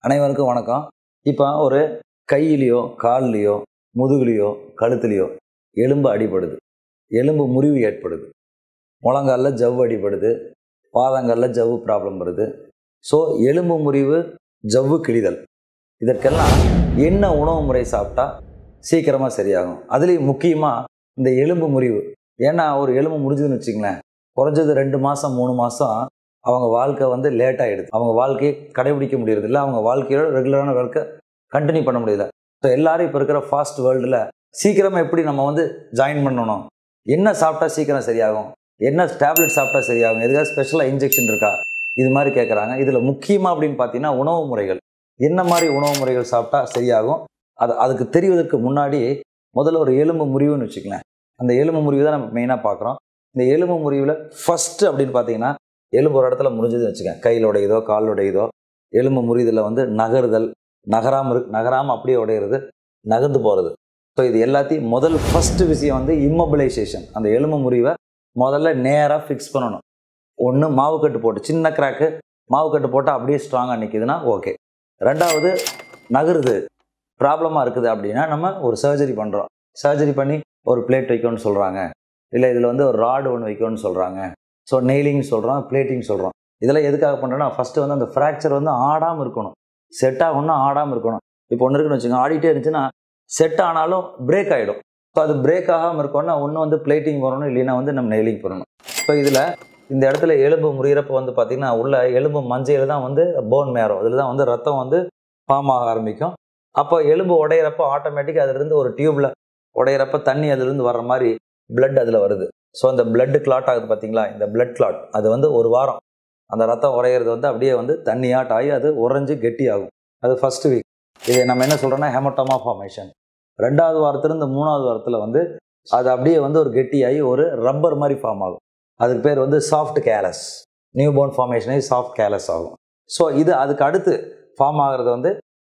அனைவருக்கும் வணக்கம் இப்போ ஒரு கையிலையோ கால்லையோ முதுகுலையோ கழுத்துலையோ எலும்பு அடிபடுது எலும்பு முறிவு ஏற்படுது முழங்கால்ல ஜவ்வு அடிபடுது பாதங்களில் ஜவ்வு ப்ராப்ளம் வருது ஸோ எலும்பு முறிவு ஜவ்வு கிழிதல் இதற்கெல்லாம் என்ன உணவு முறை சாப்பிட்டா சீக்கிரமாக சரியாகும் அதுலேயும் முக்கியமாக இந்த எலும்பு முறிவு ஏன்னா ஒரு எலும்பு முறிஞ்சுதுன்னு வச்சுங்களேன் குறைஞ்சது ரெண்டு மாதம் மூணு மாதம் அவங்க வாழ்க்கை வந்து லேட் ஆகிடுது அவங்க வாழ்க்கையை கடைபிடிக்க முடியறது இல்லை அவங்க வாழ்க்கையோட ரெகுலரான ஒர்க்கை கண்டினியூ பண்ண முடியல ஸோ எல்லாரும் இப்போ இருக்கிற ஃபாஸ்ட் வேர்ல்டில் சீக்கிரமாக எப்படி நம்ம வந்து ஜாயின் பண்ணணும் என்ன சாப்பிட்டா சீக்கிரம் சரியாகும் என்ன டேப்லெட் சாப்பிட்டா சரியாகும் எதுக்காக ஸ்பெஷலாக இன்ஜெக்ஷன் இருக்கா இது மாதிரி கேட்குறாங்க இதில் முக்கியமாக அப்படின்னு பார்த்தீங்கன்னா உணவு முறைகள் என்ன மாதிரி உணவு முறைகள் சாப்பிட்டா சரியாகும் அது அதுக்கு தெரிவதற்கு முன்னாடி முதல்ல ஒரு எலும்பு முறிவுன்னு வச்சுக்கலாம் அந்த எலும்பு முறிவு தான் நம்ம மெயினாக பார்க்குறோம் இந்த எலும்பு முறிவில் ஃபஸ்ட்டு அப்படின்னு பார்த்தீங்கன்னா எலும்பு ஒரு இடத்துல முறிஞ்சதுன்னு வச்சுக்கேன் கையில் உடையுதோ கால் உடையுதோ எலும்பு முறிதலில் வந்து நகருதல் நகராமல் இருக்கு நகராமல் அப்படியே உடையிறது நகர்ந்து போகிறது ஸோ இது எல்லாத்தையும் முதல் ஃபஸ்ட்டு விஷயம் வந்து இம்மொபிலைசேஷன் அந்த எலும்பு முறிவை முதல்ல நேராக ஃபிக்ஸ் பண்ணணும் ஒன்று மாவு கட்டு போட்டு சின்ன கிராக்கு மாவு கட்டு போட்டால் அப்படியே ஸ்ட்ராங்காக நிற்கிதுன்னா ஓகே ரெண்டாவது நகருது ப்ராப்ளமாக இருக்குது அப்படின்னா நம்ம ஒரு சர்ஜரி பண்ணுறோம் சர்ஜரி பண்ணி ஒரு பிளேட் வைக்கணும்னு சொல்கிறாங்க இல்லை இதில் வந்து ஒரு ராடு ஒன்று வைக்கணும்னு சொல்கிறாங்க ஸோ நெய்லிங் சொல்கிறோம் பிளேட்டிங் சொல்கிறோம் இதெல்லாம் எதுக்காக பண்ணுறோன்னா ஃபஸ்ட்டு வந்து அந்த ஃப்ராக்சர் வந்து ஆடாமல் இருக்கணும் செட் ஆகணும்னா ஆடாமல் இருக்கணும் இப்போ ஒன்று இருக்குன்னு வச்சுக்கோங்க ஆடிட்டே இருந்துச்சுன்னா செட் ஆனாலும் பிரேக் ஆகிடும் ஸோ அது பிரேக் ஆகாமல் இருக்கணும்னா ஒன்று வந்து பிளேட்டிங் பண்ணணும் இல்லைன்னா வந்து நம்ம நெய்லிங் பண்ணணும் ஸோ இதில் இந்த இடத்துல எலும்பு முறிகிறப்ப வந்து பார்த்திங்கன்னா உள்ள எலும்பு மஞ்சையில் தான் வந்து போன் மேரம் இதில் தான் வந்து ரத்தம் வந்து ஃபார்ம் ஆக ஆரம்பிக்கும் அப்போ எலும்பு உடையிறப்ப ஆட்டோமேட்டிக்காக அதுலேருந்து ஒரு டியூப்பில் உடையிறப்ப தண்ணி அதுலேருந்து வர்ற மாதிரி பிளட் அதில் வருது ஸோ அந்த பிளட் கிளாட் ஆகுது பார்த்தீங்களா இந்த பிளட் கிளாட் அது வந்து ஒரு வாரம் அந்த ரத்தம் உரையிறது வந்து அப்படியே வந்து தண்ணியாட் ஆகி அது உறைஞ்சு கெட்டி ஆகும் அது ஃபர்ஸ்ட் வீக் இது நம்ம என்ன சொல்கிறோன்னா ஹெமட்டோமா ஃபார்மேஷன் ரெண்டாவது வாரத்துலேருந்து மூணாவது வாரத்தில் வந்து அது அப்படியே வந்து ஒரு கெட்டியாகி ஒரு ரப்பர் மாதிரி ஃபார்ம் ஆகும் அதுக்கு பேர் வந்து சாஃப்ட் கேலஸ் நியூ போர்ன் ஃபார்மேஷனே சாஃப்ட் கேலஸ் ஆகும் ஸோ இது அதுக்கு அடுத்து ஃபார்ம் ஆகிறது வந்து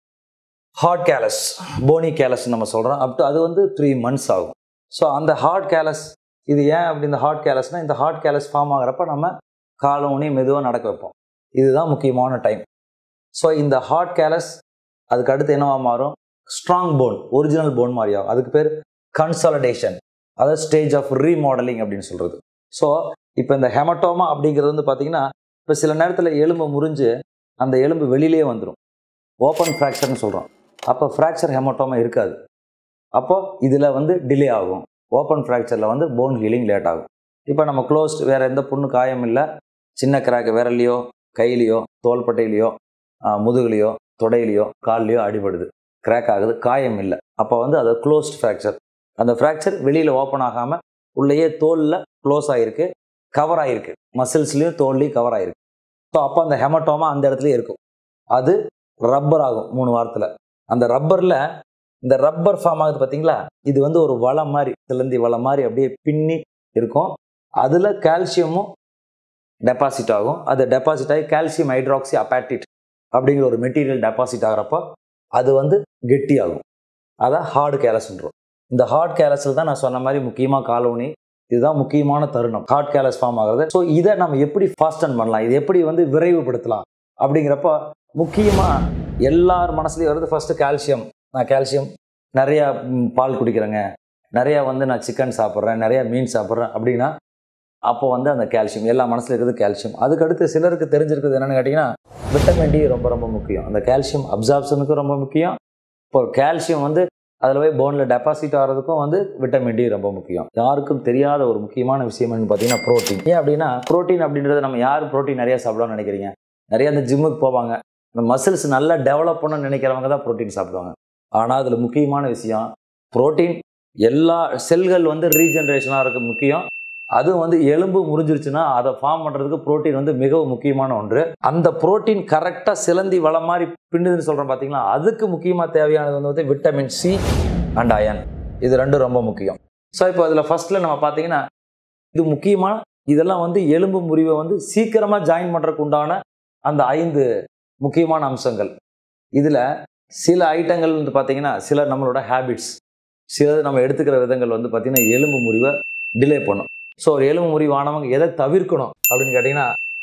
ஹார்ட் கேலஸ் போனி கேலஸ் நம்ம சொல்கிறோம் அப் டு அது வந்து த்ரீ மந்த்ஸ் ஆகும் ஸோ அந்த ஹார்ட் கேலஸ் இது ஏன் அப்படி இந்த ஹார்ட் கேலஸ்னால் இந்த ஹார்ட் கேலஸ் ஃபார்ம் ஆகிறப்ப நம்ம காலம் ஊனி மெதுவாக நடக்க வைப்போம் இதுதான் முக்கியமான டைம் ஸோ இந்த ஹார்ட் கேலஸ் அதுக்கு அடுத்து என்னவா மாறும் ஸ்ட்ராங் போன் ஒரிஜினல் போன் மாதிரி ஆகும் அதுக்கு பேர் கன்சாலிடேஷன் அதாவது ஸ்டேஜ் ஆஃப் ரீமாடலிங் அப்படின்னு சொல்கிறது ஸோ இப்போ இந்த ஹெமட்டோமா அப்படிங்கிறது வந்து பார்த்தீங்கன்னா இப்போ சில நேரத்தில் எலும்பு முறிஞ்சு அந்த எலும்பு வெளியிலே வந்துடும் ஓப்பன் ஃப்ராக்சர்னு சொல்கிறோம் அப்போ ஃப்ராக்சர் ஹெமட்டோமா இருக்காது அப்போ இதில் வந்து டிலே ஆகும் ஓப்பன் ஃப்ராக்சரில் வந்து போன் ஹீலிங் லேட் ஆகும் இப்போ நம்ம க்ளோஸ்ட் வேறு எந்த புண்ணு காயம் இல்லை சின்ன கிராக்கு விரல்லையோ கையிலையோ தோள்பட்டையிலையோ முதுகுலையோ தொடையிலையோ கால்லையோ அடிபடுது கிராக் ஆகுது காயம் இல்லை அப்போ வந்து அது க்ளோஸ்ட் ஃப்ராக்சர் அந்த ஃப்ராக்சர் வெளியில் ஓப்பன் ஆகாமல் உள்ளேயே தோலில் க்ளோஸ் ஆகிருக்கு கவர் ஆகிருக்கு மசில்ஸ்லேயும் தோல்லையும் கவர் ஆகிருக்கு ஸோ அப்போ அந்த ஹெமட்டோமா அந்த இடத்துல இருக்கும் அது ரப்பர் ஆகும் மூணு வாரத்தில் அந்த ரப்பரில் இந்த ரப்பர் ஃபார்ம் ஆகுது பார்த்தீங்களா இது வந்து ஒரு வளம் மாதிரி சிலந்தி வளம் மாதிரி அப்படியே பின்னி இருக்கும் அதில் கால்சியமும் டெபாசிட் ஆகும் அது டெபாசிட் ஆகி கால்சியம் ஹைட்ராக்சி அப்பாட்டிட் அப்படிங்கிற ஒரு மெட்டீரியல் டெபாசிட் ஆகிறப்போ அது வந்து கெட்டி ஆகும் அதான் ஹார்டு கேலஸ்ன்றோம் இந்த ஹார்ட் கேலஸில் தான் நான் சொன்ன மாதிரி முக்கியமாக காலோனி இதுதான் முக்கியமான தருணம் ஹார்ட் கேலஸ் ஃபார்ம் ஆகிறது ஸோ இதை நம்ம எப்படி ஃபாஸ்டன் பண்ணலாம் இது எப்படி வந்து விரைவுபடுத்தலாம் அப்படிங்கிறப்ப முக்கியமாக எல்லார் மனசுலையும் வருது ஃபஸ்ட்டு கால்சியம் நான் கால்சியம் நிறையா பால் குடிக்கிறேங்க நிறையா வந்து நான் சிக்கன் சாப்பிட்றேன் நிறையா மீன் சாப்பிட்றேன் அப்படின்னா அப்போ வந்து அந்த கால்சியம் எல்லா மனசில் இருக்கிறது கால்சியம் அதுக்கடுத்து சிலருக்கு தெரிஞ்சிருக்குது என்னென்னு கேட்டிங்கன்னா விட்டமின் டி ரொம்ப ரொம்ப முக்கியம் அந்த கால்சியம் அப்சார்ப்ஷனுக்கும் ரொம்ப முக்கியம் இப்போ கால்சியம் வந்து அதில் போய் போனில் டெபாசிட் ஆகிறதுக்கும் வந்து விட்டமின் டி ரொம்ப முக்கியம் யாருக்கும் தெரியாத ஒரு முக்கியமான விஷயம் பார்த்தீங்கன்னா ப்ரோட்டீன் ஏன் அப்படின்னா ப்ரோட்டீன் அப்படின்றது நம்ம யார் ப்ரோட்டீன் நிறையா சாப்பிடலாம்னு நினைக்கிறீங்க நிறைய அந்த ஜிம்முக்கு போவாங்க இந்த மசில்ஸ் நல்லா டெவலப் பண்ணணும்னு நினைக்கிறவங்க தான் ப்ரோட்டீன் சாப்பிடுவாங்க ஆனால் அதில் முக்கியமான விஷயம் ப்ரோட்டீன் எல்லா செல்கள் வந்து ரீஜென்ரேஷனாக இருக்க முக்கியம் அதுவும் வந்து எலும்பு முறிஞ்சிருச்சுன்னா அதை ஃபார்ம் பண்ணுறதுக்கு ப்ரோட்டீன் வந்து மிகவும் முக்கியமான ஒன்று அந்த ப்ரோட்டீன் கரெக்டாக சிலந்தி வளம் மாதிரி பின்னுதுன்னு சொல்கிறோம் பார்த்தீங்களா அதுக்கு முக்கியமாக தேவையானது வந்து வந்து விட்டமின் சி அண்ட் அயன் இது ரெண்டும் ரொம்ப முக்கியம் ஸோ இப்போ அதில் ஃபஸ்ட்டில் நம்ம பார்த்தீங்கன்னா இது முக்கியமான இதெல்லாம் வந்து எலும்பு முறிவை வந்து சீக்கிரமாக ஜாயின் பண்ணுறதுக்கு உண்டான அந்த ஐந்து முக்கியமான அம்சங்கள் இதில் சில ஐட்டங்கள் வந்து பார்த்தீங்கன்னா சில நம்மளோட ஹேபிட்ஸ் சில நம்ம எடுத்துக்கிற விதங்கள் வந்து பார்த்திங்கன்னா எலும்பு முறிவை டிலே பண்ணும் ஸோ ஒரு எலும்பு முறிவானவங்க எதை தவிர்க்கணும் அப்படின்னு கேட்டிங்கன்னா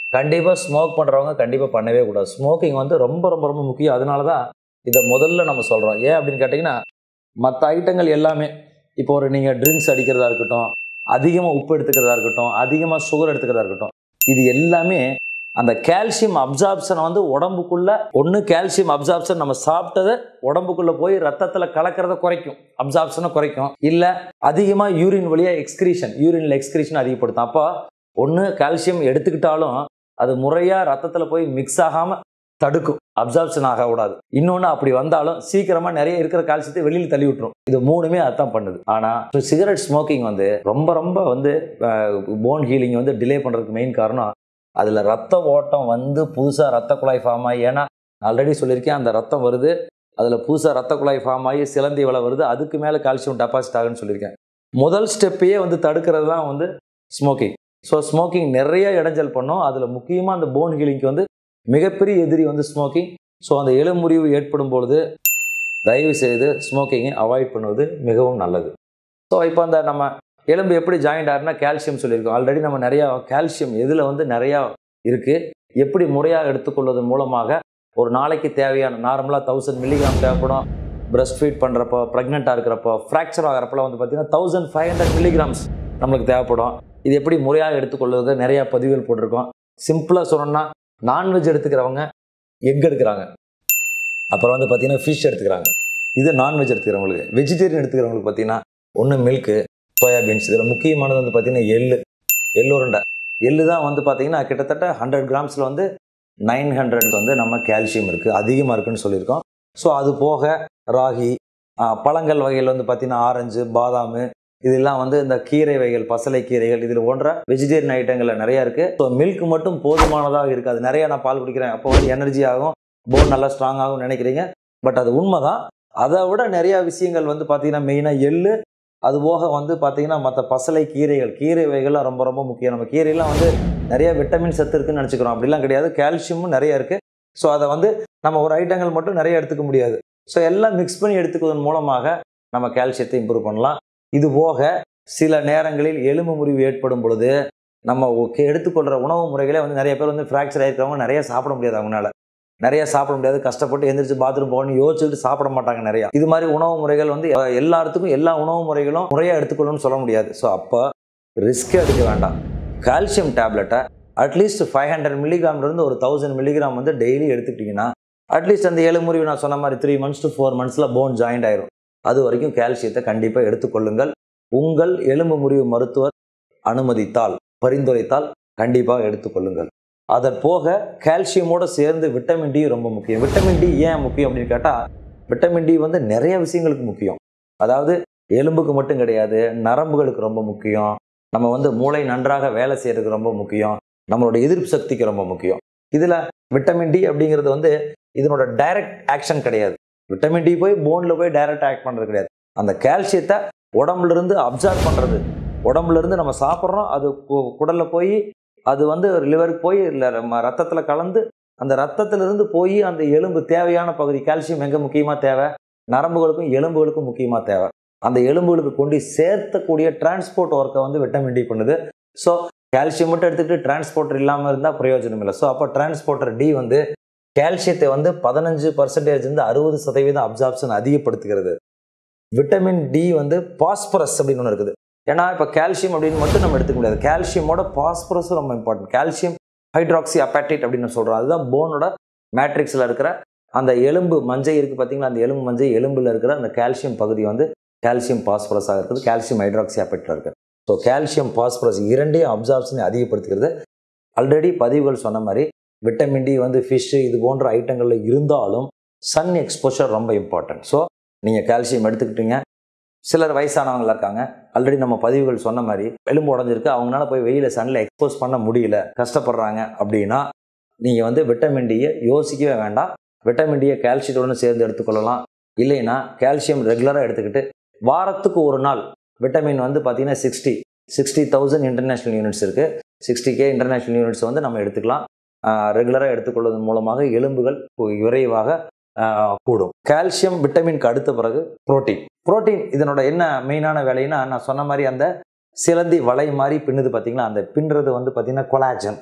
கண்டிப்பாக ஸ்மோக் பண்ணுறவங்க கண்டிப்பாக பண்ணவே கூடாது ஸ்மோக்கிங் வந்து ரொம்ப ரொம்ப ரொம்ப முக்கியம் அதனால தான் இதை முதல்ல நம்ம சொல்கிறோம் ஏன் அப்படின்னு கேட்டிங்கன்னா மற்ற ஐட்டங்கள் எல்லாமே இப்போ ஒரு நீங்கள் ட்ரிங்க்ஸ் அடிக்கிறதா இருக்கட்டும் அதிகமாக உப்பு எடுத்துக்கிறதா இருக்கட்டும் அதிகமாக சுகர் எடுத்துக்கிறதா இருக்கட்டும் இது எல்லாமே அந்த கால்சியம் அப்சார்ப்ஷனை வந்து உடம்புக்குள்ள ஒன்று கால்சியம் அப்சார்ப்ஷன் நம்ம சாப்பிட்டதை உடம்புக்குள்ள போய் ரத்தத்தில் கலக்கிறத குறைக்கும் அப்சார்ப்ஷனை குறைக்கும் இல்லை அதிகமாக யூரின் வழியாக எக்ஸ்கிரீஷன் யூரின்ல எக்ஸ்கிரீஷன் அதிகப்படுத்தும் அப்போ ஒன்று கால்சியம் எடுத்துக்கிட்டாலும் அது முறையாக ரத்தத்தில் போய் மிக்ஸ் ஆகாமல் தடுக்கும் அப்சார்ப்ஷன் ஆக கூடாது இன்னொன்று அப்படி வந்தாலும் சீக்கிரமா நிறைய இருக்கிற கால்சியத்தை வெளியில் தள்ளி விட்டுரும் இது மூணுமே அதான் பண்ணுது ஆனால் சிகரெட் ஸ்மோக்கிங் வந்து ரொம்ப ரொம்ப வந்து போன் ஹீலிங் வந்து டிலே பண்ணுறதுக்கு மெயின் காரணம் அதில் ரத்த ஓட்டம் வந்து புதுசாக ரத்த குழாய் ஃபார்ம் ஆகி ஏன்னா ஆல்ரெடி சொல்லியிருக்கேன் அந்த ரத்தம் வருது அதில் புதுசாக ரத்த குழாய் ஃபார்ம் ஆகி சிலந்தி வலை வருது அதுக்கு மேலே கால்சியம் டெபாசிட் ஆகுன்னு சொல்லியிருக்கேன் முதல் ஸ்டெப்பையே வந்து தடுக்கிறது தான் வந்து ஸ்மோக்கிங் ஸோ ஸ்மோக்கிங் நிறைய இடைஞ்சல் பண்ணும் அதில் முக்கியமாக அந்த போன் ஹீலிங்க்கு வந்து மிகப்பெரிய எதிரி வந்து ஸ்மோக்கிங் ஸோ அந்த எலும்புரிவு ஏற்படும் பொழுது தயவு செய்து ஸ்மோக்கிங்கை அவாய்ட் பண்ணுவது மிகவும் நல்லது ஸோ இப்போ அந்த நம்ம எலும்பு எப்படி ஜாயிண்ட் ஆகுனா கால்சியம் சொல்லியிருக்கோம் ஆல்ரெடி நம்ம நிறையா கால்சியம் எதில் வந்து நிறையா இருக்குது எப்படி முறையாக எடுத்துக்கொள்வதன் மூலமாக ஒரு நாளைக்கு தேவையான நார்மலாக தௌசண்ட் மில்லிகிராம் தேவைப்படும் பிரஸ்ட் ஃபீட் பண்ணுறப்போ ப்ரெக்னெண்ட்டாக இருக்கிறப்போ ஃப்ராக்சர் ஆகிறப்பெல்லாம் வந்து பார்த்திங்கன்னா தௌசண்ட் ஃபைவ் ஹண்ட்ரட் மில்லிகிராம்ஸ் நம்மளுக்கு தேவைப்படும் இது எப்படி முறையாக எடுத்துக்கொள்வது நிறையா பதிவுகள் போட்டிருக்கோம் சிம்பிளாக சொல்லணும்னா நான்வெஜ் எடுத்துக்கிறவங்க எக் எடுக்கிறாங்க அப்புறம் வந்து பார்த்திங்கன்னா ஃபிஷ் எடுத்துக்கிறாங்க இது நான்வெஜ் எடுத்துக்கிறவங்களுக்கு வெஜிடேரியன் எடுத்துக்கிறவங்களுக்கு பார்த்தீங்கன்னா ஒன்று மில்க்கு சோயாபீன்ஸ் இதில் முக்கியமானது வந்து பார்த்திங்கன்னா எள்ளு எள்ளு உருண்டை எள்ளு தான் வந்து பார்த்திங்கன்னா கிட்டத்தட்ட ஹண்ட்ரட் கிராம்ஸில் வந்து நைன் ஹண்ட்ரட் வந்து நம்ம கால்சியம் இருக்குது அதிகமாக இருக்குன்னு சொல்லியிருக்கோம் ஸோ அது போக ராகி பழங்கள் வகையில் வந்து பார்த்திங்கன்னா ஆரஞ்சு பாதாம் இதெல்லாம் வந்து இந்த கீரை வகைகள் பசலை கீரைகள் இதில் போன்ற வெஜிடேரியன் ஐட்டங்களில் நிறையா இருக்குது ஸோ மில்க் மட்டும் போதுமானதாக இருக்காது நிறைய நான் பால் குடிக்கிறேன் அப்போ வந்து எனர்ஜி ஆகும் போன் நல்லா ஸ்ட்ராங் ஆகும் நினைக்கிறீங்க பட் அது உண்மைதான் அதை விட நிறையா விஷயங்கள் வந்து பார்த்தீங்கன்னா மெயினாக எள்ளு அது போக வந்து பார்த்தீங்கன்னா மற்ற பசலை கீரைகள் கீரை வகைகள்லாம் ரொம்ப ரொம்ப முக்கியம் நம்ம கீரையெல்லாம் வந்து நிறைய விட்டமின் சத்து இருக்குன்னு நினச்சிக்கிறோம் அப்படிலாம் கிடையாது கால்சியமும் நிறைய இருக்குது ஸோ அதை வந்து நம்ம ஒரு ஐட்டங்கள் மட்டும் நிறைய எடுத்துக்க முடியாது ஸோ எல்லாம் மிக்ஸ் பண்ணி எடுத்துக்குவதன் மூலமாக நம்ம கால்சியத்தை இம்ப்ரூவ் பண்ணலாம் இது போக சில நேரங்களில் எலும்பு முறிவு ஏற்படும் பொழுது நம்ம எடுத்துக்கொள்கிற உணவு முறைகளே வந்து நிறைய பேர் வந்து ஃப்ராக்சர் ஆகிருக்கிறவங்க நிறைய சாப்பிட முடியாது அவங்களால நிறைய சாப்பிட முடியாது கஷ்டப்பட்டு எந்திரிச்சு பாத்ரூம் போகணும்னு யோசிச்சுட்டு சாப்பிட மாட்டாங்க நிறைய இது மாதிரி உணவு முறைகள் வந்து எல்லாத்துக்கும் எல்லா உணவு முறைகளும் முறையாக எடுத்துக்கணும்னு சொல்ல முடியாது ஸோ அப்போ ரிஸ்க்கே எடுக்க வேண்டாம் கால்சியம் டேப்லெட்டை அட்லீஸ்ட் ஃபைவ் ஹண்ட்ரட் மில்லிகிராம்லேருந்து ஒரு தௌசண்ட் மில்லிகிராம் வந்து டெய்லி எடுத்துக்கிட்டிங்கன்னா அட்லீஸ்ட் அந்த ஏழு முறிவு நான் சொன்ன மாதிரி த்ரீ மந்த்ஸ் டு ஃபோர் மந்த்ஸில் போன் ஜாயிண்ட் ஆயிரும் அது வரைக்கும் கால்சியத்தை கண்டிப்பாக எடுத்துக்கொள்ளுங்கள் உங்கள் எலும்பு முறிவு மருத்துவர் அனுமதித்தால் பரிந்துரைத்தால் கண்டிப்பாக எடுத்துக்கொள்ளுங்கள் அதன் போக கால்சியமோடு சேர்ந்து விட்டமின் டி ரொம்ப முக்கியம் விட்டமின் டி ஏன் முக்கியம் அப்படின்னு கேட்டால் விட்டமின் டி வந்து நிறைய விஷயங்களுக்கு முக்கியம் அதாவது எலும்புக்கு மட்டும் கிடையாது நரம்புகளுக்கு ரொம்ப முக்கியம் நம்ம வந்து மூளை நன்றாக வேலை செய்யறதுக்கு ரொம்ப முக்கியம் நம்மளோட எதிர்ப்பு சக்திக்கு ரொம்ப முக்கியம் இதில் விட்டமின் டி அப்படிங்கிறது வந்து இதனோட டைரக்ட் ஆக்ஷன் கிடையாது விட்டமின் டி போய் போனில் போய் டைரக்ட் ஆக்ட் பண்ணுறது கிடையாது அந்த கால்சியத்தை உடம்புல இருந்து அப்சார்ப் பண்ணுறது உடம்புல இருந்து நம்ம சாப்பிட்றோம் அது குடலில் போய் அது வந்து லிவருக்கு போய் இல்லை நம்ம ரத்தத்தில் கலந்து அந்த ரத்தத்திலிருந்து போய் அந்த எலும்பு தேவையான பகுதி கால்சியம் எங்கே முக்கியமாக தேவை நரம்புகளுக்கும் எலும்புகளுக்கும் முக்கியமாக தேவை அந்த எலும்புகளுக்கு கொண்டு சேர்த்தக்கூடிய டிரான்ஸ்போர்ட் ஒர்க்கை வந்து விட்டமின் டி பண்ணுது ஸோ கால்சியம் மட்டும் எடுத்துக்கிட்டு டிரான்ஸ்போர்ட்டர் இல்லாமல் இருந்தால் பிரயோஜனம் இல்லை ஸோ அப்போ டிரான்ஸ்போர்ட்டர் டி வந்து கால்சியத்தை வந்து பதினஞ்சு பர்சன்டேஜ் இருந்து அறுபது சதவீதம் அப்சார்ப்ஷன் அதிகப்படுத்துகிறது விட்டமின் டி வந்து பாஸ்பரஸ் அப்படின்னு ஒன்று இருக்குது ஏன்னா இப்போ கால்சியம் அப்படின்னு மட்டும் நம்ம எடுத்துக்க முடியாது கால்சியமோட பாஸ்பரஸும் ரொம்ப இம்பார்ட்டன்ட் கால்சியம் ஹைட்ராக்சி அப்பேட்டிட் அப்படின்னு சொல்கிறோம் அதுதான் போனோட மேட்ரிக்ஸில் இருக்கிற அந்த எலும்பு மஞ்சை இருக்குது பார்த்தீங்களா அந்த எலும்பு மஞ்சை எலும்பில் இருக்கிற அந்த கால்சியம் பகுதி வந்து கால்சியம் பாஸ்பரஸாக இருக்குது கால்சியம் ஹைட்ராக்சி அப்பேட்டில் இருக்குது ஸோ கால்சியம் பாஸ்பரஸ் இரண்டையும் அப்சார்ப்ஷனை அதிகப்படுத்துகிறது ஆல்ரெடி பதிவுகள் சொன்ன மாதிரி விட்டமின் டி வந்து ஃபிஷ்ஷு இது போன்ற ஐட்டங்களில் இருந்தாலும் சன் எக்ஸ்போஷர் ரொம்ப இம்பார்ட்டன்ட் ஸோ நீங்கள் கால்சியம் எடுத்துக்கிட்டீங்க சிலர் வயசானவங்களா இருக்காங்க ஆல்ரெடி நம்ம பதிவுகள் சொன்ன மாதிரி எலும்பு உடஞ்சிருக்கு அவங்களால போய் வெயில சன்னில் எக்ஸ்போஸ் பண்ண முடியல கஷ்டப்படுறாங்க அப்படின்னா நீங்கள் வந்து விட்டமின் டியை யோசிக்கவே வேண்டாம் விட்டமின் டியை கால்சியத்துடன் சேர்ந்து எடுத்துக்கொள்ளலாம் இல்லைன்னா கால்சியம் ரெகுலராக எடுத்துக்கிட்டு வாரத்துக்கு ஒரு நாள் விட்டமின் வந்து பார்த்தீங்கன்னா sixty sixty thousand international units இருக்குது சிக்ஸ்டி கே இன்டர்நேஷ்னல் யூனிட்ஸ் வந்து நம்ம எடுத்துக்கலாம் ரெகுலராக எடுத்துக்கொள்வதன் மூலமாக எலும்புகள் விரைவாக கூடும் கால்சியம் விட்டமின்க்கு அடுத்த பிறகு புரோட்டீன் புரோட்டீன் இதனோட என்ன மெயினான வேலைன்னா நான் சொன்ன மாதிரி அந்த சிலந்தி வலை மாதிரி பின்னுது பார்த்தீங்களா அந்த பின்னுறது வந்து பார்த்தீங்கன்னா கொலாஜன்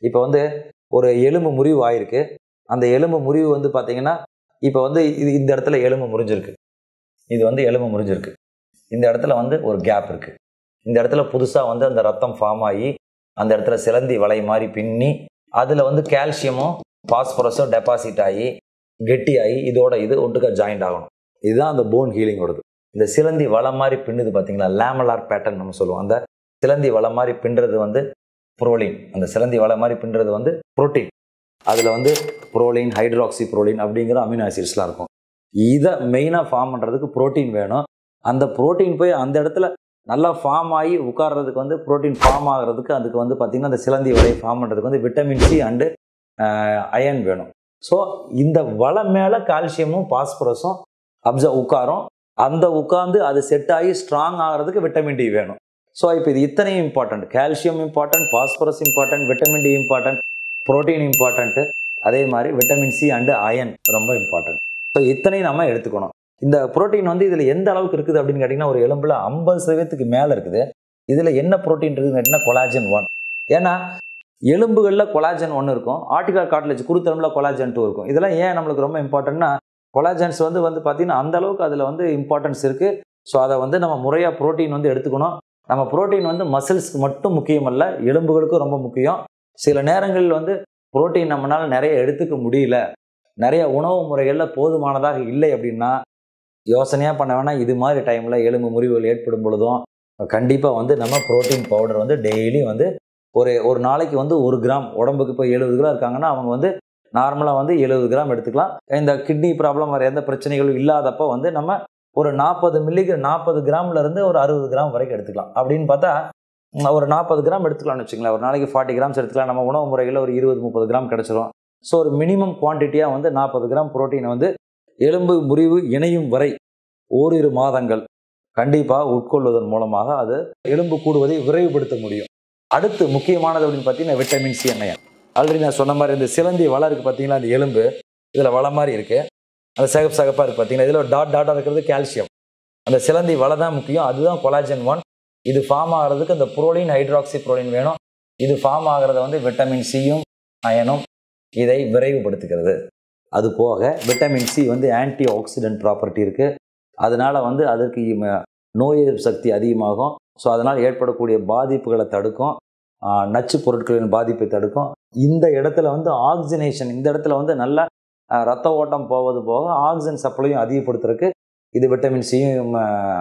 இப்போ வந்து ஒரு எலும்பு முறிவு ஆயிருக்கு அந்த எலும்பு முறிவு வந்து பார்த்தீங்கன்னா இப்போ வந்து இது இந்த இடத்துல எலும்பு முறிஞ்சிருக்கு இது வந்து எலும்பு முறிஞ்சிருக்கு இந்த இடத்துல வந்து ஒரு கேப் இருக்குது இந்த இடத்துல புதுசாக வந்து அந்த ரத்தம் ஃபார்ம் ஆகி அந்த இடத்துல சிலந்தி வலை மாதிரி பின்னி அதில் வந்து கால்சியமும் பாஸ்பரஸும் டெபாசிட் ஆகி கெட்டியாகி இதோட இது ஒட்டுக்கா ஜாயிண்ட் ஆகணும் இதுதான் அந்த போன் ஹீலிங்கோடது இந்த சிலந்தி வலை மாதிரி பின்னுது பார்த்தீங்களா லேமலார் பேட்டர்ன் நம்ம சொல்லுவோம் அந்த சிலந்தி வலை மாதிரி பின்னுறது வந்து புரோலின் அந்த சிலந்தி வலை மாதிரி பின்னுறது வந்து புரோட்டீன் அதில் வந்து புரோலின் ஹைட்ராக்சி புரோலின் அப்படிங்கிற அமினோ ஆசிட்ஸ்லாம் இருக்கும் இதை மெயினாக ஃபார்ம் பண்ணுறதுக்கு புரோட்டீன் வேணும் அந்த புரோட்டீன் போய் அந்த இடத்துல நல்லா ஃபார்ம் ஆகி உட்கார்றதுக்கு வந்து புரோட்டீன் ஃபார்ம் ஆகிறதுக்கு அதுக்கு வந்து பார்த்திங்கன்னா அந்த சிலந்தி வலை ஃபார்ம் பண்ணுறதுக்கு வந்து விட்டமின் சி அண்டு அயன் வேணும் ஸோ இந்த வலை மேலே கால்சியமும் பாஸ்பரஸும் அப்சர்வ் உட்காரும் அந்த உட்காந்து அது செட் ஆகி ஸ்ட்ராங் ஆகிறதுக்கு விட்டமின் டி வேணும் ஸோ இப்போ இது இத்தனையும் important calcium important phosphorus important vitamin D important protein important அதே மாதிரி விட்டமின் சி அண்டு அயன் ரொம்ப இம்பார்ட்டன்ட் ஸோ இத்தனையும் நம்ம எடுத்துக்கணும் இந்த புரோட்டீன் வந்து இதில் எந்த அளவுக்கு இருக்குது அப்படின்னு கேட்டிங்கன்னா ஒரு எலும்பில் ஐம்பது சதவீதத்துக்கு மேலே இருக்குது இதில் என்ன புரோட்டீன் இருக்குதுன்னு கேட்டிங்கன்னா கொலாஜன் ஒன் ஏன்னா எலும்புகளில் கொலாஜன் ஒன்று இருக்கும் ஆர்டிகல் காட்லேஜ் குருத்தெலும்பில் கொலாஜன் டூ இருக்கும் இதெல்லாம் ஏன் நம்மளுக்கு ரொம்ப இம்பார்ட்டன்ட்னா கொலாஜன்ஸ் வந்து வந்து பார்த்திங்கன்னா அந்த அளவுக்கு அதில் வந்து இம்பார்ட்டன்ஸ் இருக்குது ஸோ அதை வந்து நம்ம முறையாக புரோட்டீன் வந்து எடுத்துக்கணும் நம்ம புரோட்டீன் வந்து மசில்ஸ்க்கு மட்டும் முக்கியம் அல்ல எலும்புகளுக்கும் ரொம்ப முக்கியம் சில நேரங்களில் வந்து புரோட்டீன் நம்மளால் நிறைய எடுத்துக்க முடியல நிறைய உணவு முறைகளில் போதுமானதாக இல்லை அப்படின்னா யோசனையாக பண்ண வேணால் இது மாதிரி டைமில் எலும்பு முறிவுகள் ஏற்படும் பொழுதும் கண்டிப்பாக வந்து நம்ம புரோட்டீன் பவுடர் வந்து டெய்லி வந்து ஒரு ஒரு நாளைக்கு வந்து ஒரு கிராம் உடம்புக்கு இப்போ எழுபது கிலோ இருக்காங்கன்னா அவங்க வந்து நார்மலாக வந்து எழுபது கிராம் எடுத்துக்கலாம் இந்த கிட்னி ப்ராப்ளம் வேறு எந்த பிரச்சனைகளும் இல்லாதப்போ வந்து நம்ம ஒரு நாற்பது மில்லிக்கு நாற்பது கிராம்ல இருந்து ஒரு அறுபது கிராம் வரைக்கும் எடுத்துக்கலாம் அப்படின்னு பார்த்தா ம், ஒரு நாற்பது கிராம் எடுத்துக்கலாம்னு வச்சுங்களேன் ஒரு நாளைக்கு ஃபார்ட்டி கிராம்ஸ் எடுத்துக்கலாம் நம்ம உணவு முறைகளில் ஒரு இருபது முப்பது கிராம் கிடச்சிரும் ஸோ ஒரு மினிமம் குவான்டிட்டியாக வந்து நாற்பது கிராம் புரோட்டீனை வந்து எலும்பு முறிவு இணையும் வரை ஓரிரு மாதங்கள் கண்டிப்பாக உட்கொள்வதன் மூலமாக அது எலும்பு கூடுவதை விரைவுபடுத்த முடியும் அடுத்து முக்கியமானது அப்படின்னு பார்த்தீங்கன்னா விட்டமின் சி எண்ணெய் ஆல்ரெடி நான் சொன்ன மாதிரி இந்த சிலந்தி வலை இருக்குது பார்த்தீங்களா அந்த எலும்பு இதில் வலை மாதிரி இருக்குது அந்த சகப்பு சகப்பாக இருக்குது பார்த்தீங்கன்னா இதில் டாட் டாட்டாக இருக்கிறது கால்சியம் அந்த சிலந்தி வலை தான் முக்கியம் அதுதான் கொலாஜன் ஒன் இது ஃபார்ம் ஆகிறதுக்கு அந்த புரோலின் ஹைட்ராக்சி புரோலின் வேணும் இது ஃபார்ம் ஆகிறத வந்து விட்டமின் சியும் அயனும் இதை விரைவுபடுத்துகிறது அது போக விட்டமின் சி வந்து ஆன்டி ஆக்சிடென்ட் ப்ராப்பர்ட்டி இருக்குது அதனால வந்து அதற்கு இம- நோய் எதிர்ப்பு சக்தி அதிகமாகும் ஸோ அதனால் ஏற்படக்கூடிய பாதிப்புகளை தடுக்கும் ஆஹ் நச்சு பொருட்களின் பாதிப்பை தடுக்கும் இந்த இடத்துல வந்து ஆக்சிஜனேஷன் இந்த இடத்துல வந்து நல்ல ஆஹ் ரத்த ஓட்டம் போவது போக ஆக்சிஜன் சப்ளையும் அதிகப்படுத்துறதுக்கு இது விட்டமின் சியும்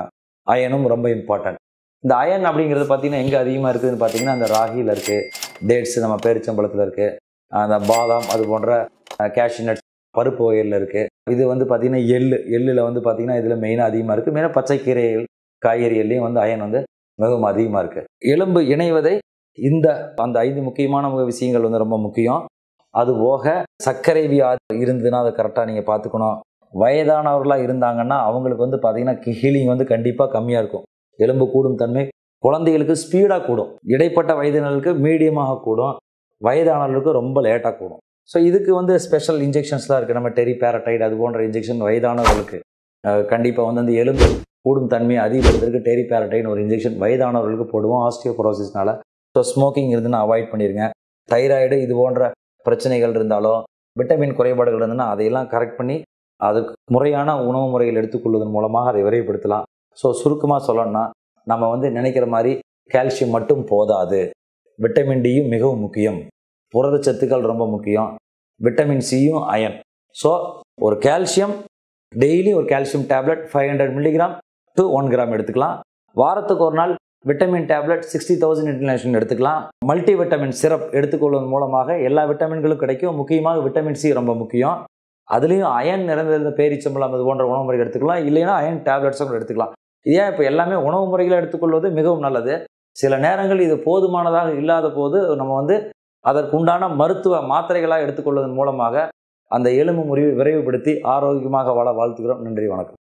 அயனும் ரொம்ப இம்பார்ட்டன்ட் இந்த அயன் அப்படிங்கிறது பார்த்தீங்கன்னா எங்கே அதிகமாக இருக்குதுன்னு பார்த்தீங்கன்னா அந்த ராகியில் இருக்குது டேட்ஸ் நம்ம பேரிச்சம்பழத்தில் இருக்குது அந்த பாதாம் அது போன்ற கேஷ்யூ நட்ஸ் பருப்பு வகைகளில் இருக்குது இது வந்து பார்த்தீங்கன்னா எள்ளு எள்ளில் வந்து பார்த்தீங்கன்னா இதில் மெயினாக அதிகமாக இருக்குது மெயினாக பச்சைக்கீரைகள் காய்கறிகள்லையும் வந்து அயன் வந்து மிகவும் அதிகமாக இருக்குது எலும்பு இணைவதை இந்த அந்த ஐந்து முக்கியமான விஷயங்கள் வந்து ரொம்ப முக்கியம் அது போக சர்க்கரை வியாதி இருந்ததுன்னா அதை கரெக்டாக நீங்கள் பார்த்துக்கணும் வயதானவர்களாக இருந்தாங்கன்னா அவங்களுக்கு வந்து பார்த்தீங்கன்னா ஹீலிங் வந்து கண்டிப்பாக கம்மியாக இருக்கும் எலும்பு கூடும் தன்மை குழந்தைகளுக்கு ஸ்பீடாக கூடும் இடைப்பட்ட வயதினருக்கு மீடியமாக கூடும் வயதானவர்களுக்கு ரொம்ப லேட்டாக கூடும் ஸோ இதுக்கு வந்து ஸ்பெஷல் இன்ஜெக்ஷன்ஸ்லாம் இருக்குது நம்ம டெரி பேரடைடு அது போன்ற இன்ஜெக்ஷன் வயதானவர்களுக்கு கண்டிப்பாக வந்து அந்த எலும்பு கூடும் தன்மையை அதிகப்படுத்துறதுக்கு டெரி பேரடைன்னு ஒரு இன்ஜெக்ஷன் வயதானவர்களுக்கு போடுவோம் ஆஸ்டியோபரோசிஸ்னால ஸோ ஸ்மோக்கிங் இருந்துன்னா அவாய்ட் பண்ணிடுங்க தைராய்டு இது போன்ற பிரச்சனைகள் இருந்தாலும் விட்டமின் குறைபாடுகள் இருந்ததுன்னா அதையெல்லாம் கரெக்ட் பண்ணி அதுக்கு முறையான உணவு முறைகள் எடுத்துக்கொள்வதன் மூலமாக அதை விரைவுபடுத்தலாம் ஸோ சுருக்கமாக சொல்லணும்னா நம்ம வந்து நினைக்கிற மாதிரி கால்சியம் மட்டும் போதாது விட்டமின் டியும் மிகவும் முக்கியம் புரதச்சத்துக்கள் ரொம்ப முக்கியம் விட்டமின் சியும் அயன் ஸோ ஒரு கால்சியம் டெய்லி ஒரு calcium tablet five hundred milligram to one gram எடுத்துக்கலாம் வாரத்துக்கு ஒரு நாள் vitamin tablet sixty thousand international எடுத்துக்கலாம் மல்டி விட்டமின் சிரப் எடுத்துக்கொள்வதன் மூலமாக எல்லா விட்டமின்களும் கிடைக்கும் முக்கியமாக விட்டமின் சி ரொம்ப முக்கியம் அதுலேயும் அயன் நிறைந்த பேரிச்சம்பளம் அது போன்ற உணவு முறைகள் எடுத்துக்கலாம் இல்லைன்னா அயன் டேப்லெட்ஸும் கூட எடுத்துக்கலாம் ஏன் இப்போ எல்லாமே உணவு முறைகளை எடுத்துக்கொள்வது மிகவும் நல்லது சில நேரங்கள் இது போதுமானதாக இல்லாத போது நம்ம வந்து அதற்குண்டான மருத்துவ மாத்திரைகளாக எடுத்துக்கொள்வதன் மூலமாக அந்த எலும்பு முறிவை விரைவுபடுத்தி ஆரோக்கியமாக வாழ வாழ்த்துக்கிறோம் நன்றி வணக்கம்